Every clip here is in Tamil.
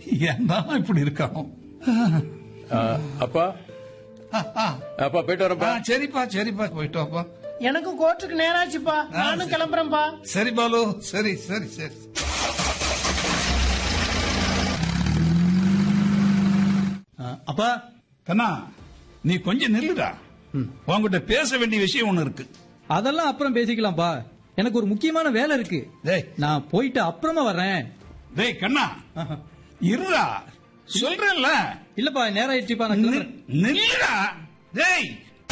ஏன் தான் இப்படி இருக்கானோ ஆ, அப்பா ஆ, ஆ. அப்பா போயிட்டு ஆ, வரேன்ப்பா சரிப்பா சரிப்பா போயிட்டு வாப்பா எனக்கும் கோர்ட்டுக்கு நேராச்சுப்பா நானும் கிளம்புறேன்ப்பா சரி பாலு சரி சரி சரி அப்பா கண்ணா நீ கொஞ்சம் நில்லுடா உன்கிட்ட பேச வேண்டிய விஷயம் ஒண்ணு இருக்கு அதெல்லாம் அப்புறம் பேசிக்கலாம்ப்பா எனக்கு ஒரு முக்கியமான வேலை இருக்கு டேய் நான் போயிட்டு அப்புறமா வர்றேன் டேய் கண்ணா இருடா சொல்றேன்ல இல்லப்பா நேரம் ஆயிடுச்சுப்பா நான் நி- கிளம்புறேன். நில்லுடா டேய்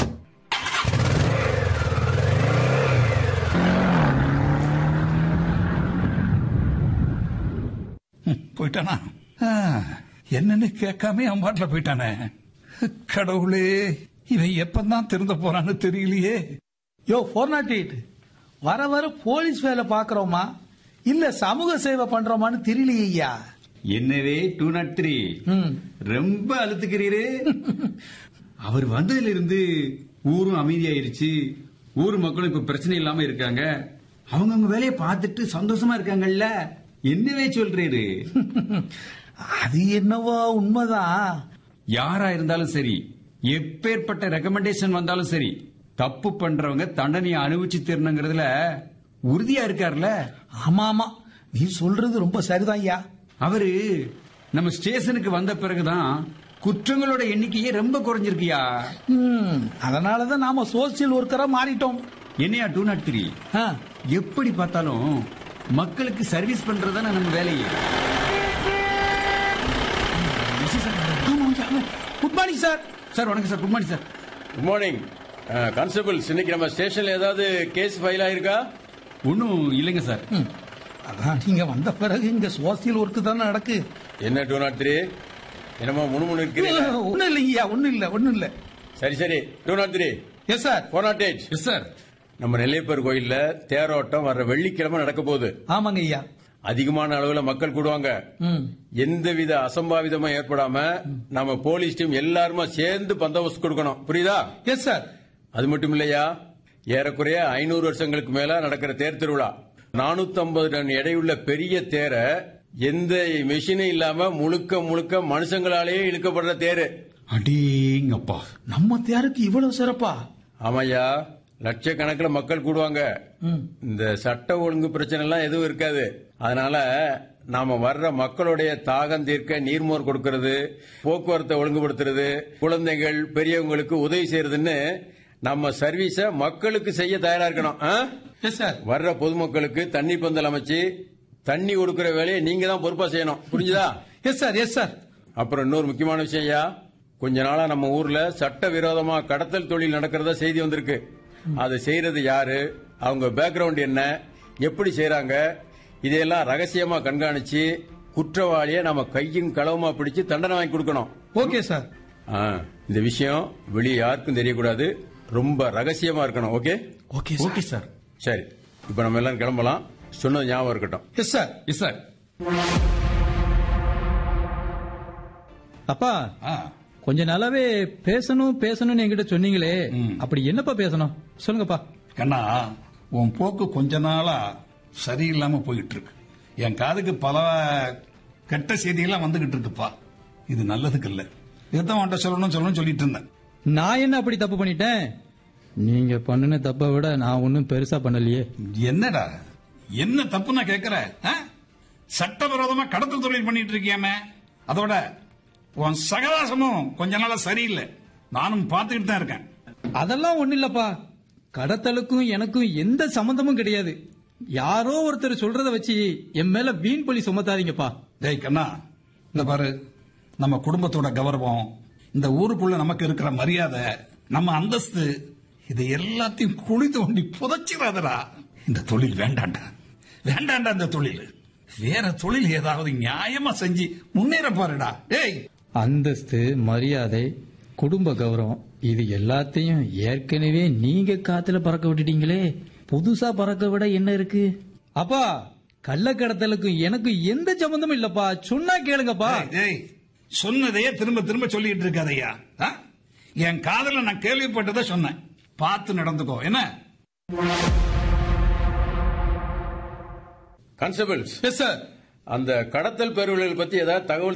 ம், போயிட்டானா ஆ, என்னன்னு கேட்காம அவன் பாட்டுல போயிட்டானே கடவுளே இவன் எப்பதான் திருந்த போறான்னு தெரியலையே யோ ஃபோர் நாட் எயிட் வர வர போலீஸ் வேலை பாக்குறோமா இல்ல சமூக சேவை பண்றோமான்னு தெரியலையே ஐயா என்னவே டூ நாட் த்ரீ ம். ரொம்ப அழுத்துக்கிறீரு அவர் வந்ததுல இருந்து ஊரும் அமைதியாயிருச்சு ஊர் மக்களும் இப்ப பிரச்சனை இல்லாம இருக்காங்க அவங்க அவங்க வேலையை பார்த்துட்டு சந்தோஷமா இருக்காங்கல்ல என்னவே சொல்றீரு அது என்னவோ உண்மைதான் யாரா இருந்தாலும் சரி எப்பேற்பட்ட ரெக்கமெண்டேஷன் வந்தாலும் சரி தப்பு பண்றவங்க தண்டனையை அனுபவிச்சு தரணுங்கிறதுல உறுதியா இருக்கார்ல ஆமா ஆமா நீ சொல்றது ரொம்ப சரிதான் ஐயா அவரு நம்ம ஸ்டேஷனுக்கு வந்த பிறகுதான் குற்றங்களோட எண்ணிக்கையே ரொம்ப குறைஞ்சிருக்கியா ம், அதனாலதான் நாம சோசியல் ஒர்க்கரா மாறிட்டோம் என்னையா டூ நாட் த்ரீ ஆ, எப்படி பார்த்தாலும் மக்களுக்கு சர்வீஸ் பண்றதுதானே நம்ம வேலையே குட் மார்னிங் சார் சார் வணக்கம் sir good morning sir good morning constables இன்னைக்கு நம்ம ஸ்டேஷன்ல ஏதாவது கேஸ் ஃபைல் ஆயிருக்கா ஒன்னும் இல்லைங்க சார் அதான் நீங்க வந்த பிறகு இங்க சோசியல் ஒர்க் தானே நடக்கு என்ன டூ நாட் த்ரீ என்னமோ முணுமுணு இருக்கிறீங்க ஒண்ணும் இல்லைங்கய்யா ஒண்ணும் இல்ல ஒண்ணும் இல்ல சரி சரி two naught three yes sir four naught eight yes sir நம்ம நெல்லையப்பர் கோயில்ல தேரோட்டம் வர்ற வெள்ளிக்கிழமை நடக்க போகுது ஆமாங்க ஐயா அதிகமான அளவுல மக்கள் கூடுவாங்க ம் எந்தவித அசம்பாவிதமும் ஏற்படாம நம்ம போலீஸ் டீம் எல்லாருமா சேர்ந்து பந்தோபஸ்து கொடுக்கணும் புரியுதா எஸ் சார் அது மட்டும் இல்லையா ஏறக்குறைய ஐநூறு வருஷங்களுக்கு மேல நடக்கிற தேர் திருவிழா 450 டன் எடையுள்ள பெரிய தேரை எந்த மெஷினும் இல்லாம முழுக்க முழுக்க மனுஷங்களாலேயே இழுக்கப்படுற தேரு அடேங்கப்பா நம்ம தேருக்கு இவ்வளவு சிறப்பா ஆமாய்யா லட்சக்கணக்கில் மக்கள் கூடுவாங்க இந்த சட்ட ஒழுங்கு பிரச்சனை எல்லாம் எதுவும் இருக்காது அதனால நாம வர்ற மக்களுடைய தாகம் தீர்க்க நீர்மோர் கொடுக்கறது போக்குவரத்தை ஒழுங்குபடுத்துறது குழந்தைகள் பெரியவங்களுக்கு உதவி செய்யறதுன்னு நம்ம சர்வீஸ மக்களுக்கு செய்ய தயாரா இருக்கணும் ஆ? எஸ் சார் வர்ற பொதுமக்களுக்கு தண்ணி பந்தல் அமைச்சு தண்ணி கொடுக்கிற வேலையை நீங்க தான் பொறுப்பா செய்யணும் புரிஞ்சுதா எஸ் சார் எஸ் சார் அப்புறம் இன்னொரு முக்கியமான விஷயம் ஐயா கொஞ்ச நாளா நம்ம ஊர்ல சட்ட விரோதமா கடத்தல் தொழில் நடக்கிறதா செய்தி வந்திருக்கு அதை செய்யறது யாரு அவங்க பேக்ரவுண்ட் என்ன எப்படி செய்யறாங்க இதையெல்லாம் ரகசியமா கண்காணிச்சு குற்றவாளியை நம்ம கையும் களவுமா பிடிச்சு தண்டனை வாங்கி கொடுக்கணும் ஓகே சார் ஆ, இந்த விஷயம் வெளியே யாருக்கும் தெரியக்கூடாது ரொம்ப ரகசியமா இருக்கணும் ஓகே ஓகே ஓகே சார் சரி இப்ப நம்ம எல்லாரும் கிளம்பலாம் சொன்னது ஞாபகம் இருக்கட்டும் எஸ் சார் எஸ் சார் அப்பா ஆ, கொஞ்ச நாளாவே பேசணும் பேசணும்னு என்கிட்ட சொன்னீங்களே அப்படி என்னப்பா பேசணும் சொல்லுங்கப்பா கண்ணா உன் போக்கு கொஞ்ச நாளா சரியில்லாம போயிட்டு இருக்கு என் காதுக்கு பல கெட்ட செய்திகள்லாம் வந்துகிட்டு இருக்குப்பா இது நல்லதுக்கு இல்ல இதுதான் உன்கிட்ட சொல்லணும் சொல்லணும் சொல்லிட்டு இருந்தேன் நான் என்ன அப்படி தப்பு பண்ணிட்டேன் நீங்க பண்ணின தப்பை விட நான் ஒன்னும் பெருசா பண்ணலையே என்னடா என்ன தப்பு நான் கேக்குறேன் ஆ? சட்டவிரோதமா கடத்தல் தொழில் பண்ணிட்டு இருக்கியாமே அதோட உன் சகவாசமும் கொஞ்ச நாளா சரியில்லை நானும் பார்த்துக்கிட்டு தான் இருக்கேன் அதெல்லாம் ஒண்ணு இல்லப்பா கடத்தலுக்கும் எனக்கும் எந்த சம்பந்தமும் கிடையாது யாரோ ஒருத்தர் சொல்றத வச்சு என் மேல வீண் பழி சுமத்தாதீங்கப்பா டேய் கண்ணா இந்த பாரு நம்ம குடும்பத்தோட கௌரவம் இந்த ஊருக்குள்ள நமக்கு இருக்கிற மரியாதை நம்ம அந்தஸ்து இது எல்லாத்தையும் குழி தோண்டி புதைச்சிடாதடா இந்த தொழில் வேண்டாண்டா வேண்டாண்டா இந்த தொழில் வேற தொழில் ஏதாவது நியாயமா செஞ்சு முன்னேற பாருடா டேய் அந்தஸ்து மரியாதை குடும்ப கௌரவம் இது எல்லாத்தையும் ஏற்கனவே நீங்க காத்துல பறக்க விட்டுட்டீங்களே புதுசா பறக்க விட என்ன இருக்கு அப்பா கள்ளக்கடத்தலுக்கும் எனக்கும் எந்த சம்பந்தமும் இல்லப்பா சொன்னா கேளுங்கப்பா டேய், டேய் சொன்னதையே திரும்ப திரும்ப சொல்லிட்டு இருக்காதையா ஆ? என் காதல நான் கேள்விப்பட்டதை சொன்னேன் பார்த்து நடந்துக்கோ என்ன கான்ஸ்டபிள்ஸ் எஸ் சார் அந்த கடத்தல் பேர்வழிகள் பத்தி ஏதாவது தகவல்